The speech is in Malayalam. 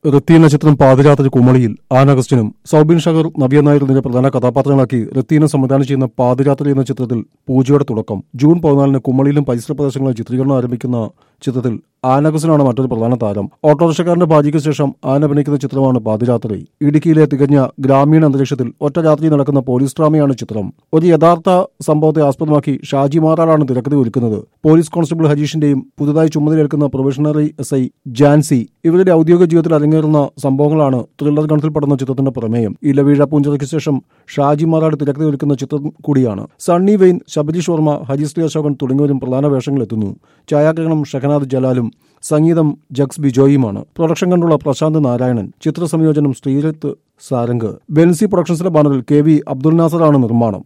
റത്തീന ചിത്രം പാതിരാത്രി കുമളിയിൽ ആൻ അഗസ്റ്റിനും സൗബിൻ ഷഗർ നവ്യ നായർ എന്നിവരെ പ്രധാന കഥാപാത്രങ്ങളാക്കി റത്തീന സംവിധാനം ചെയ്യുന്ന പാതിരാത്രി എന്ന ചിത്രത്തിൽ പൂജയുടെ തുടക്കം ജൂൺ പതിനാലിന് കുമളിയിലും പരിസര പ്രദേശങ്ങളിലും ചിത്രീകരണം ആരംഭിക്കുന്ന ചിത്രത്തിൽ ആൻ അഗസ്റ്റിനാണ് മറ്റൊരു പ്രധാന താരം ഓട്ടോറിക്ഷക്കാരന്റെ ഭാര്യയ്ക്ക് ശേഷം ആൻ അഭിനയിക്കുന്ന ചിത്രമാണ് പാതിരാത്രി ഇടുക്കിയിലെ തികഞ്ഞ ഗ്രാമീണ അന്തരീക്ഷത്തിൽ ഒറ്റ രാത്രി നടക്കുന്ന പോലീസ് ഡ്രാമയാണ് ചിത്രം ഒരു യഥാർത്ഥ സംഭവത്തെ ആസ്പദമാക്കി ഷാജി മാറാറാണ് തിരക്കഥ ഒരുക്കുന്നത് പോലീസ് കോൺസ്റ്റബിൾ ഹരീഷിന്റെയും പുതുതായി ചുമതലയേൽക്കുന്ന പ്രൊഫഷണറി എസ് ഐ ജാൻസി ഇവരുടെ ഔദ്യോഗിക ജീവിതത്തിൽ അരങ്ങേറുന്ന സംഭവങ്ങളാണ് ത്രില്ലർ ഗണത്തിൽപ്പെടുന്ന ചിത്രത്തിന്റെ പ്രമേയം ഇലവീഴ പൂഞ്ചിറയ്ക്ക് ശേഷം ഷാജി മാറാട് തിരക്കഥ ഒരുക്കുന്ന ചിത്രം കൂടിയാണ് സണ്ണി വെയിൻ ശബരീഷ് വർമ്മ ഹരിശ്രീ അശോകൻ തുടങ്ങിയവരും പ്രധാന വേഷങ്ങളെത്തുന്നു ഛായാഗ്രഹണം ഷഹനാദ് ജലാലും സംഗീതം ജഗ്സ് ബിജോയിയുമാണ് പ്രൊഡക്ഷൻ കണ്ടുള്ള പ്രശാന്ത് നാരായണൻ ചിത്ര സംയോജനം ശ്രീരത്ത് സാരംഗ് ബെൻസി പ്രൊഡക്ഷൻസിന്റെ ബാനറിൽ കെ വി അബ്ദുൽ നാസറാണ് നിർമ്മാണം